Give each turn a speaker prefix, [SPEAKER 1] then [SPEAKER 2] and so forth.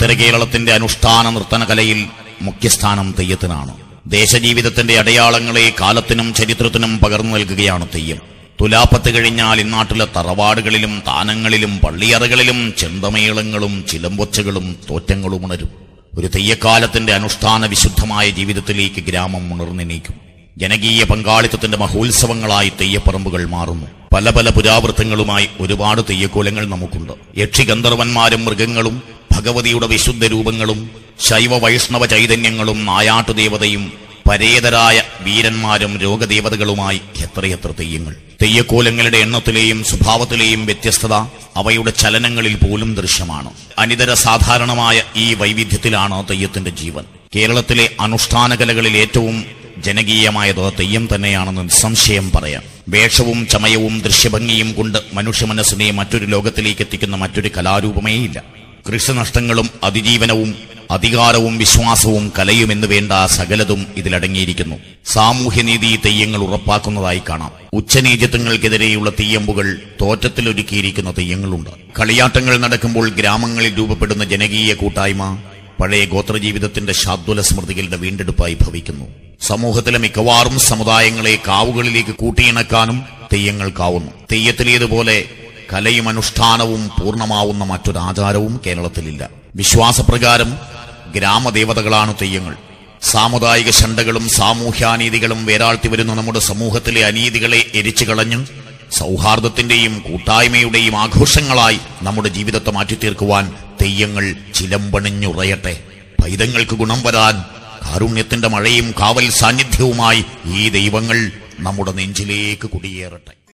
[SPEAKER 1] ഉത്തര കേരളത്തിന്റെ അനുഷ്ഠാന നർത്തന കലയിൽ മുഖ്യസ്ഥാനം തെയ്യത്തിനാണ് ദേശജീവിതത്തിന്റെ അടയാളങ്ങളെ കാലത്തിനും ചരിത്രത്തിനും പകർന്നു നൽകുകയാണ് തെയ്യം തുലാപ്പത്ത് കഴിഞ്ഞാൽ ഇന്നാട്ടിലെ തറവാടുകളിലും താനങ്ങളിലും പള്ളിയറകളിലും ചെണ്ടമേളങ്ങളും ചിലമ്പൊച്ചകളും തോറ്റങ്ങളും ഉണരും ഒരു തെയ്യക്കാലത്തിന്റെ അനുഷ്ഠാന വിശുദ്ധമായ ജീവിതത്തിലേക്ക് ഗ്രാമം ഉണർന്നെണീക്കും ജനകീയ പങ്കാളിത്തത്തിന്റെ മഹോത്സവങ്ങളായി തെയ്യപ്പറമ്പുകൾ മാറുന്നു പല പല പുരാവൃത്തങ്ങളുമായി ഒരുപാട് തെയ്യക്കോലങ്ങൾ നമുക്കുണ്ട് യക്ഷിഗന്ധർവന്മാരും മൃഗങ്ങളും ഭഗവതിയുടെ വിശുദ്ധ രൂപങ്ങളും ശൈവ വൈഷ്ണവ ചൈതന്യങ്ങളും നായാട്ടുദേവതയും പരേതരായ വീരന്മാരും രോഗദേവതകളുമായി എത്രയെത്ര തെയ്യങ്ങൾ തെയ്യക്കോലങ്ങളുടെ എണ്ണത്തിലെയും സ്വഭാവത്തിലെയും വ്യത്യസ്തത അവയുടെ ചലനങ്ങളിൽ പോലും ദൃശ്യമാണ് അനിതര സാധാരണമായ ഈ വൈവിധ്യത്തിലാണ് തെയ്യത്തിന്റെ ജീവൻ കേരളത്തിലെ അനുഷ്ഠാന കലകളിൽ ഏറ്റവും ജനകീയമായത് തെയ്യം തന്നെയാണെന്ന് നിസ്സംശയം പറയാം വേഷവും ചമയവും ദൃശ്യഭംഗിയും കൊണ്ട് മനുഷ്യ മനസ്സിനെ മറ്റൊരു ലോകത്തിലേക്ക് എത്തിക്കുന്ന മറ്റൊരു കലാരൂപമേയില്ല കൃഷിനഷ്ടങ്ങളും അതിജീവനവും അധികാരവും വിശ്വാസവും കലയും എന്ന് വേണ്ട സകലതും ഇതിലടങ്ങിയിരിക്കുന്നു സാമൂഹ്യനീതി തെയ്യങ്ങൾ ഉറപ്പാക്കുന്നതായി കാണാം ഉച്ചനീചത്വങ്ങൾക്കെതിരെയുള്ള തെയ്യമ്പുകൾ തോറ്റത്തിലൊരുക്കിയിരിക്കുന്ന തെയ്യങ്ങളുണ്ട് കളിയാട്ടങ്ങൾ നടക്കുമ്പോൾ ഗ്രാമങ്ങളിൽ രൂപപ്പെടുന്ന ജനകീയ കൂട്ടായ്മ പഴയ ഗോത്രജീവിതത്തിന്റെ ശാദ്വല സ്മൃതികളുടെ വീണ്ടെടുപ്പായി ഭവിക്കുന്നു സമൂഹത്തിലെ മിക്കവാറും സമുദായങ്ങളെ കാവുകളിലേക്ക് കൂട്ടിയിണക്കാനും തെയ്യങ്ങൾക്കാവുന്നു തെയ്യത്തിലേതുപോലെ കലയും അനുഷ്ഠാനവും പൂർണ്ണമാവുന്ന മറ്റൊരാചാരവും കേരളത്തിലില്ല വിശ്വാസപ്രകാരം ഗ്രാമദേവതകളാണ് തെയ്യങ്ങൾ സാമുദായിക ശണ്ടകളും സാമൂഹ്യാനീതികളും വേരാഴ്ത്തി വരുന്ന നമ്മുടെ സമൂഹത്തിലെ അനീതികളെ എരിച്ചു കളഞ്ഞ് സൗഹാർദ്ദത്തിന്റെയും കൂട്ടായ്മയുടെയും ആഘോഷങ്ങളായി നമ്മുടെ ജീവിതത്തെ മാറ്റിത്തീർക്കുവാൻ തെയ്യങ്ങൾ ചിലമ്പണിഞ്ഞുറയട്ടെ പൈതങ്ങൾക്ക് ഗുണം വരാൻ കാരുണ്യത്തിന്റെ മഴയും കാവൽ സാന്നിധ്യവുമായി ഈ ദൈവങ്ങൾ നമ്മുടെ നെഞ്ചിലേക്ക് കുടിയേറട്ടെ